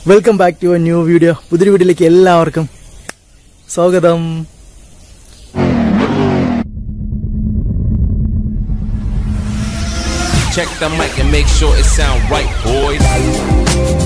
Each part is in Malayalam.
Welcome back to a new video പുതിയൊരു വീഡിയോയിലേക്ക് എല്ലാവർക്കും സ്വാഗതം Check the mic and make sure it sound right, boys.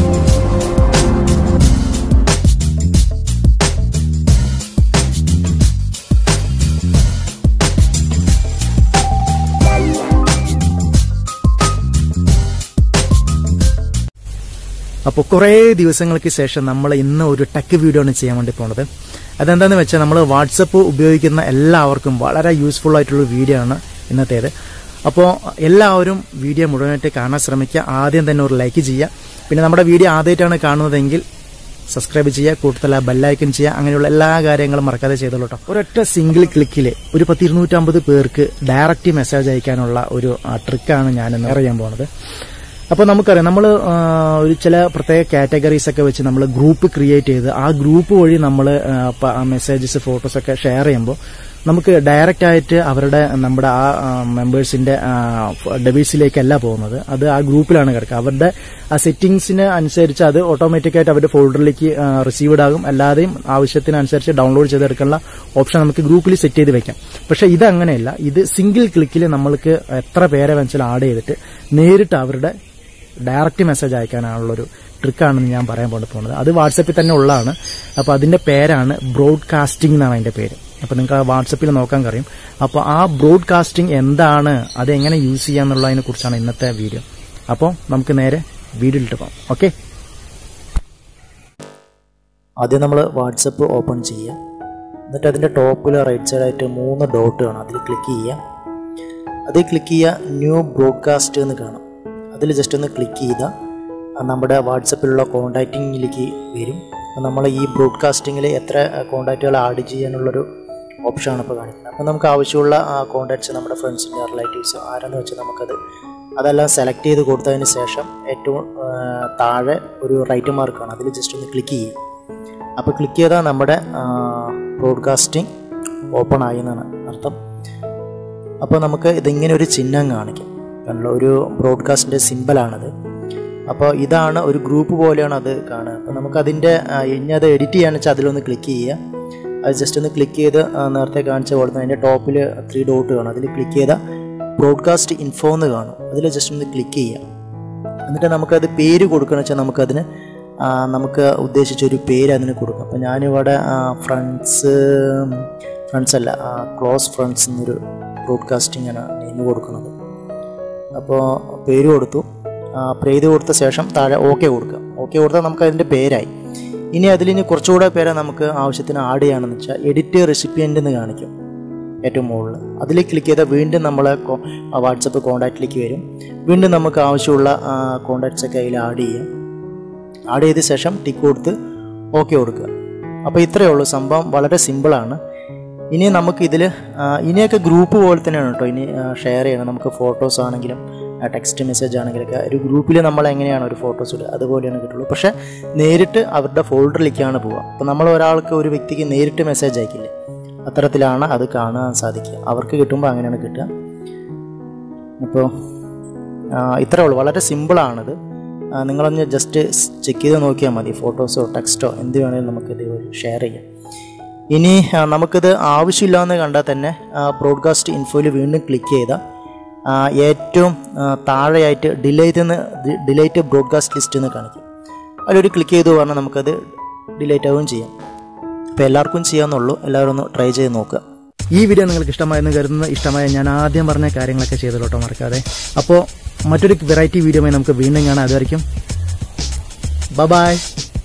അപ്പോൾ കുറേ ദിവസങ്ങൾക്ക് ശേഷം നമ്മൾ ഇന്ന് ഒരു ടെക് വീഡിയോ ആണ് ചെയ്യാൻ വേണ്ടി പോണത് അതെന്താണെന്ന് വെച്ചാൽ നമ്മൾ വാട്സപ്പ് ഉപയോഗിക്കുന്ന എല്ലാവർക്കും വളരെ യൂസ്ഫുൾ ആയിട്ടുള്ള വീഡിയോ ആണ് ഇന്നത്തേത് അപ്പോൾ എല്ലാവരും വീഡിയോ മുഴുവനായിട്ട് കാണാൻ ശ്രമിക്കുക ആദ്യം തന്നെ ഒരു ലൈക്ക് ചെയ്യുക പിന്നെ നമ്മുടെ വീഡിയോ ആദ്യമായിട്ടാണ് കാണുന്നതെങ്കിൽ സബ്സ്ക്രൈബ് ചെയ്യുക കൂടുതൽ ആ ബെല്ലൈക്കൻ ചെയ്യുക അങ്ങനെയുള്ള എല്ലാ കാര്യങ്ങളും മറക്കാതെ ചെയ്തോളൂ കേട്ടോ ഒരൊറ്റ സിംഗിൾ ക്ലിക്കിൽ ഒരു പത്ത് ഇരുന്നൂറ്റമ്പത് പേർക്ക് ഡയറക്റ്റ് മെസ്സേജ് അയക്കാനുള്ള ഒരു ട്രിക്കാണ് ഞാൻ ഇന്ന് അറിയാൻ പോകുന്നത് അപ്പോൾ നമുക്കറിയാം നമ്മൾ ഒരു ചില പ്രത്യേക കാറ്റഗറീസ് ഒക്കെ വെച്ച് നമ്മൾ ഗ്രൂപ്പ് ക്രിയേറ്റ് ചെയ്ത് ആ ഗ്രൂപ്പ് വഴി നമ്മൾ മെസ്സേജസ് ഫോട്ടോസ് ഒക്കെ ഷെയർ ചെയ്യുമ്പോൾ നമുക്ക് ഡയറക്റ്റ് ആയിട്ട് അവരുടെ നമ്മുടെ ആ മെമ്പേഴ്സിന്റെ ഡെബീസിലേക്കല്ല പോകുന്നത് അത് ആ ഗ്രൂപ്പിലാണ് കിടക്കുക അവരുടെ ആ സെറ്റിംഗ്സിന് അനുസരിച്ച് അത് ഓട്ടോമാറ്റിക്കായിട്ട് അവരുടെ ഫോൾഡറിലേക്ക് റിസീവ്ഡ് ആകും അല്ലാതെയും ആവശ്യത്തിനനുസരിച്ച് ഡൗൺലോഡ് ചെയ്തെടുക്കാനുള്ള ഓപ്ഷൻ നമുക്ക് ഗ്രൂപ്പിൽ സെറ്റ് ചെയ്ത് വെക്കാം പക്ഷെ ഇത് അങ്ങനെയല്ല ഇത് സിംഗിൾ ക്ലിക്കിൽ നമ്മൾക്ക് എത്ര പേരെ വെച്ചാൽ ആഡ് ചെയ്തിട്ട് നേരിട്ട് അവരുടെ ഡയറക്റ്റ് മെസ്സേജ് അയക്കാനുള്ളൊരു ട്രിക്കാണെന്ന് ഞാൻ പറയാൻ കൊണ്ട് പോകുന്നത് അത് വാട്സപ്പിൽ തന്നെ ഉള്ളതാണ് അപ്പോൾ അതിന്റെ പേരാണ് ബ്രോഡ്കാസ്റ്റിംഗ് എന്നാണ് അതിന്റെ പേര് അപ്പോൾ നിങ്ങൾക്ക് ആ വാട്സപ്പിൽ നോക്കാൻ കഴിയും അപ്പോൾ ആ ബ്രോഡ്കാസ്റ്റിംഗ് എന്താണ് അത് എങ്ങനെ യൂസ് ചെയ്യാന്നുള്ളതിനെ കുറിച്ചാണ് ഇന്നത്തെ വീഡിയോ അപ്പോൾ നമുക്ക് നേരെ വീഡിയോയിലിട്ട് പോകാം ഓക്കെ ആദ്യം നമ്മൾ വാട്സപ്പ് ഓപ്പൺ ചെയ്യുക എന്നിട്ട് അതിൻ്റെ ടോപ്പിൽ റൈറ്റ് സൈഡായിട്ട് മൂന്ന് ഡോട്ട് കാണാം അതിൽ ക്ലിക്ക് ചെയ്യുക അതിൽ ക്ലിക്ക് ചെയ്യുക ന്യൂ ബ്രോഡ്കാസ്റ്റ് എന്ന് കാണാം അതിൽ ജസ്റ്റ് ഒന്ന് ക്ലിക്ക് ചെയ്താൽ നമ്മുടെ വാട്സപ്പിലുള്ള കോണ്ടാക്റ്റിങ്ങിലേക്ക് വരും അപ്പോൾ നമ്മൾ ഈ ബ്രോഡ്കാസ്റ്റിങ്ങിൽ എത്ര കോണ്ടാക്റ്റുകൾ ആഡ് ചെയ്യാനുള്ളൊരു ഓപ്ഷനാണ് ഇപ്പോൾ കാണിക്കുന്നത് അപ്പോൾ നമുക്ക് ആവശ്യമുള്ള കോണ്ടാക്ട്സ് നമ്മുടെ ഫ്രണ്ട്സിൻ്റെ റിലേറ്റീവ്സ് ആരെന്ന് വെച്ചാൽ നമുക്കത് അതെല്ലാം സെലക്ട് ചെയ്ത് കൊടുത്തതിന് ശേഷം ഏറ്റവും താഴെ ഒരു റൈറ്റ് മാർക്കാണ് അതിൽ ജസ്റ്റ് ഒന്ന് ക്ലിക്ക് ചെയ്യുക അപ്പോൾ ക്ലിക്ക് ചെയ്താൽ നമ്മുടെ ബ്രോഡ്കാസ്റ്റിംഗ് ഓപ്പൺ ആയി എന്നാണ് അർത്ഥം അപ്പോൾ നമുക്ക് ഇതിങ്ങനെ ഒരു ചിഹ്നം കാണിക്കും കണ്ടോ ഒരു ബ്രോഡ്കാസ്റ്റിൻ്റെ സിമ്പിളാണത് അപ്പോൾ ഇതാണ് ഒരു ഗ്രൂപ്പ് പോലെയാണ് അത് കാണുക അപ്പോൾ നമുക്ക് അതിൻ്റെ ഇനി അത് എഡിറ്റ് ചെയ്യാന്ന് വെച്ചാൽ അതിലൊന്ന് ക്ലിക്ക് ചെയ്യുക അത് ജസ്റ്റ് ഒന്ന് ക്ലിക്ക് ചെയ്ത് നേരത്തെ കാണിച്ച പോലെ തന്നെ അതിൻ്റെ ടോപ്പിൽ ത്രീ ഡോട്ട് കാണും അതിൽ ക്ലിക്ക് ചെയ്താൽ ബ്രോഡ്കാസ്റ്റ് ഇൻഫോ എന്ന് കാണും അതിൽ ജസ്റ്റ് ഒന്ന് ക്ലിക്ക് ചെയ്യാം എന്നിട്ട് നമുക്കത് പേര് കൊടുക്കണമെന്ന് വെച്ചാൽ നമുക്കതിന് നമുക്ക് ഉദ്ദേശിച്ച ഒരു പേര് അതിന് കൊടുക്കാം അപ്പോൾ ഞാനിവിടെ ഫ്രണ്ട്സ് ഫ്രണ്ട്സ് അല്ല ക്ലോസ് ഫ്രണ്ട്സ് എന്നൊരു ബ്രോഡ്കാസ്റ്റിംഗ് ആണ് നെയിം കൊടുക്കുന്നത് അപ്പോൾ പേര് കൊടുത്തു പ്രേ ചെയ്ത് കൊടുത്ത ശേഷം താഴെ ഓക്കെ കൊടുക്കുക ഓക്കെ കൊടുത്താൽ നമുക്ക് അതിൻ്റെ പേരായി ഇനി അതിലിനി കുറച്ചുകൂടെ പേരെ നമുക്ക് ആവശ്യത്തിന് ആഡ് ചെയ്യണമെന്ന് വെച്ചാൽ എഡിറ്റ് റെസിപ്പിയൻ്റ് എന്ന് കാണിക്കും ഏറ്റവും മുകളിൽ അതിൽ ക്ലിക്ക് ചെയ്താൽ വീണ്ടും നമ്മളെ വാട്സപ്പ് കോൺടാക്റ്റിലേക്ക് വരും വീണ്ടും നമുക്ക് ആവശ്യമുള്ള കോൺടാക്ട്സ് ഒക്കെ അതിൽ ആഡ് ചെയ്യാം ആഡ് ചെയ്ത ശേഷം ടിക്ക് കൊടുത്ത് ഓക്കെ കൊടുക്കുക അപ്പോൾ ഇത്രയേ ഉള്ളൂ സംഭവം വളരെ സിമ്പിളാണ് ഇനി നമുക്ക് ഇതിൽ ഇനിയൊക്കെ ഗ്രൂപ്പ് പോലെ തന്നെയാണ് കേട്ടോ ഇനി ഷെയർ ചെയ്യണം നമുക്ക് ഫോട്ടോസ് ആണെങ്കിലും ടെക്സ്റ്റ് മെസ്സേജ് ആണെങ്കിലൊക്കെ ഒരു ഗ്രൂപ്പിൽ നമ്മൾ എങ്ങനെയാണ് ഒരു ഫോട്ടോസ് ഇടുക അതുപോലെയാണ് കിട്ടുള്ളൂ പക്ഷേ നേരിട്ട് അവരുടെ ഫോൾഡറിലേക്കാണ് പോവുക അപ്പോൾ നമ്മൾ ഒരാൾക്ക് ഒരു വ്യക്തിക്ക് നേരിട്ട് മെസ്സേജ് അയക്കില്ലേ അത്തരത്തിലാണ് അത് കാണാൻ സാധിക്കുക അവർക്ക് കിട്ടുമ്പോൾ അങ്ങനെയാണ് കിട്ടുക അപ്പോൾ ഇത്രേ ഉള്ളൂ വളരെ സിമ്പിളാണിത് നിങ്ങളൊന്ന് ജസ്റ്റ് ചെക്ക് ചെയ്ത് നോക്കിയാൽ മതി ഫോട്ടോസോ ടെക്സ്റ്റോ എന്ത് വേണമെങ്കിലും നമുക്ക് ഇത് ഷെയർ ചെയ്യാം ഇനി നമുക്കിത് ആവശ്യമില്ല എന്ന് കണ്ടാൽ തന്നെ ബ്രോഡ്കാസ്റ്റ് ഇൻഫോയിൽ വീണ്ടും ക്ലിക്ക് ചെയ്താൽ ഏറ്റവും താഴെയായിട്ട് ഡിലേറ്റ് എന്ന് ഡിലേറ്റ് ബ്രോഡ്കാസ്റ്റ് ലിസ്റ്റ് എന്ന് കാണിക്കും അതിലൊരു ക്ലിക്ക് ചെയ്തു പറഞ്ഞാൽ നമുക്കത് ഡിലേറ്റ് ആവുകയും ചെയ്യാം അപ്പോൾ എല്ലാവർക്കും ചെയ്യാമെന്നുള്ളൂ എല്ലാവരും ഒന്ന് ട്രൈ ചെയ്ത് നോക്കുക ഈ വീഡിയോ നിങ്ങൾക്ക് ഇഷ്ടമായെന്ന് കരുതുന്ന ഇഷ്ടമായ ഞാൻ ആദ്യം പറഞ്ഞ കാര്യങ്ങളൊക്കെ ചെയ്തോട്ടോ മറക്കാതെ അപ്പോൾ മറ്റൊരു വെറൈറ്റി വീഡിയോമായി നമുക്ക് വീണ്ടും കാണാം അതുവരെയും ബ ബായ്